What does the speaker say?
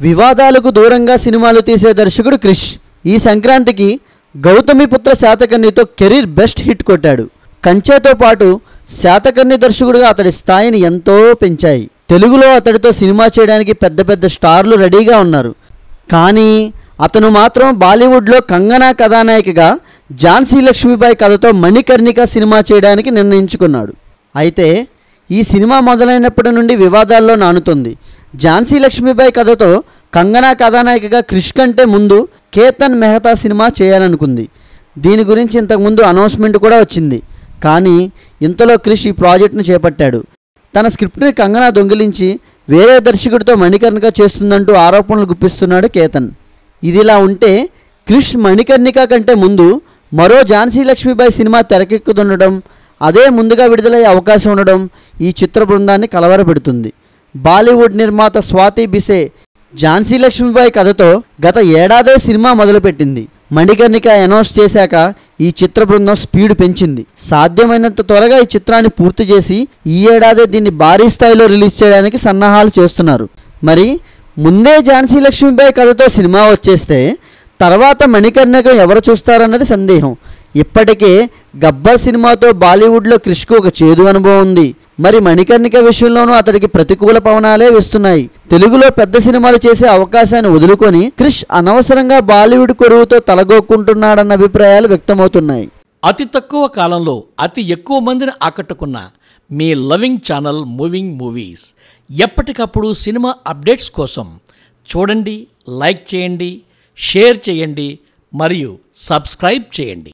వివాదాలకు దూరంగా సినిమాలు తీసే దర్శకుడు క్రిష్ ఈ సంక్రాంతికి గౌతమిపుత్ర శాతకర్ణితో కెరీర్ బెస్ట్ హిట్ కొట్టాడు కంచెతో పాటు శాతకర్ణి దర్శకుడిగా అతడి స్థాయిని ఎంతో పెంచాయి తెలుగులో అతడితో సినిమా చేయడానికి పెద్ద పెద్ద స్టార్లు రెడీగా ఉన్నారు కానీ అతను మాత్రం బాలీవుడ్లో కంగనా కథానాయికగా ఝాన్సీ లక్ష్మీబాయి కథతో మణికర్ణిక సినిమా చేయడానికి నిర్ణయించుకున్నాడు అయితే ఈ సినిమా మొదలైనప్పటి నుండి వివాదాల్లో నానుతుంది ఝాన్సీ లక్ష్మీబాయి కథతో కంగనా కథానాయికగా క్రిష్ కంటే ముందు కేతన్ మెహతా సినిమా చేయాలనుకుంది దీని గురించి ఇంతకుముందు అనౌన్స్మెంట్ కూడా వచ్చింది కానీ ఇంతలో క్రిష్ ఈ ప్రాజెక్ట్ను చేపట్టాడు తన స్క్రిప్ట్ని కంగనా దొంగిలించి వేరే దర్శకుడితో మణికర్ణిక చేస్తుందంటూ ఆరోపణలు గుప్పిస్తున్నాడు కేతన్ ఇదిలా ఉంటే క్రిష్ మణికర్ణిక కంటే ముందు మరో ఝాన్సీ లక్ష్మీబాయి సినిమా తెరకెక్కుతుండడం అదే ముందుగా విడుదలయ్యే అవకాశం ఉండడం ఈ చిత్ర బృందాన్ని కలవరపెడుతుంది బాలీవుడ్ నిర్మాత స్వాతి బిసే ఝాన్సీ లక్ష్మీబాయి కథతో గత ఏడాదే సినిమా మొదలుపెట్టింది మణికర్ణిక అనౌన్స్ చేశాక ఈ చిత్ర బృందం స్పీడ్ పెంచింది సాధ్యమైనంత త్వరగా ఈ చిత్రాన్ని పూర్తి చేసి ఈ ఏడాదే దీన్ని భారీ స్థాయిలో రిలీజ్ చేయడానికి సన్నాహాలు చేస్తున్నారు మరి ముందే ఝాన్సీ లక్ష్మీబాయి కథతో సినిమా వచ్చేస్తే తర్వాత మణికర్ణిక ఎవరు చూస్తారన్నది సందేహం ఇప్పటికే గబ్బర్ సినిమాతో బాలీవుడ్లో క్రిష్కు ఒక చేదు అనుభవం ఉంది మరి మణికర్ణిక విషయంలోనూ అతడికి ప్రతికూల పవనాలే వేస్తున్నాయి తెలుగులో పెద్ద సినిమాలు చేసే అవకాశాన్ని వదులుకొని క్రిష్ అనవసరంగా బాలీవుడ్ కొరువుతో తలగొక్కుంటున్నాడన్న అభిప్రాయాలు వ్యక్తమవుతున్నాయి అతి తక్కువ కాలంలో అతి ఎక్కువ మందిని ఆకట్టుకున్న మీ లవింగ్ ఛానల్ మూవింగ్ మూవీస్ ఎప్పటికప్పుడు సినిమా అప్డేట్స్ కోసం చూడండి లైక్ చేయండి షేర్ చేయండి మరియు సబ్స్క్రైబ్ చేయండి